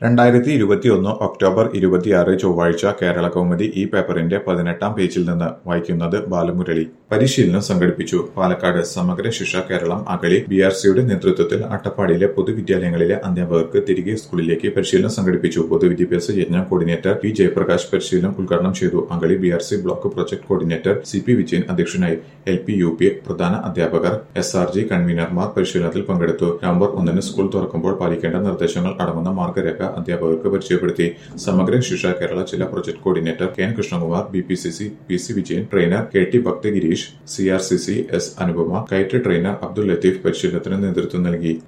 രണ്ടായിരത്തി ഇരുപത്തിയൊന്ന് ഒക്ടോബർ ഇരുപത്തിയാറ് ചൊവ്വാഴ്ച കേരള കൗമുദി ഈ പേപ്പറിന്റെ പതിനെട്ടാം പേജിൽ നിന്ന് വായിക്കുന്നത് ബാലമുരളി പരിശീലനം സംഘടിപ്പിച്ചു പാലക്കാട് സമഗ്ര ശിക്ഷ കേരളം അഗളി ബി ആർ സിയുടെ നേതൃത്വത്തിൽ അട്ടപ്പാടിയിലെ പൊതുവിദ്യാലയങ്ങളിലെ അധ്യാപകർക്ക് തിരികെ സ്കൂളിലേക്ക് പരിശീലനം സംഘടിപ്പിച്ചു പൊതുവിദ്യാഭ്യാസ യജ്ഞ കോർഡിനേറ്റർ പി ജയപ്രകാശ് പരിശീലനം ഉദ്ഘാടനം ചെയ്തു Agali B R C block project coordinator C P Vijayan അധ്യക്ഷനായി എൽ പി യു പി പ്രധാന അധ്യാപകർ എസ് ആർ ജി കൺവീനർമാർ പരിശീലനത്തിൽ പങ്കെടുത്തു നവംബർ ഒന്നിന് സ്കൂൾ തുറക്കുമ്പോൾ പാലിക്കേണ്ട നിർദ്ദേശങ്ങൾ അടങ്ങുന്ന മാർഗരേഖ അധ്യാപകർക്ക് പരിചയപ്പെടുത്തി സമഗ്ര ശിക്ഷ കേരള ജില്ലാ project coordinator K N Krishnakumar B P C C P C Vijayan trainer K T Bhakthagireesh C R C C S Anupama കയറ്റ് ട്രെയിനർ അബ്ദുൽ ലത്തീഫ് പരിശീലനത്തിന് നേതൃത്വം നൽകി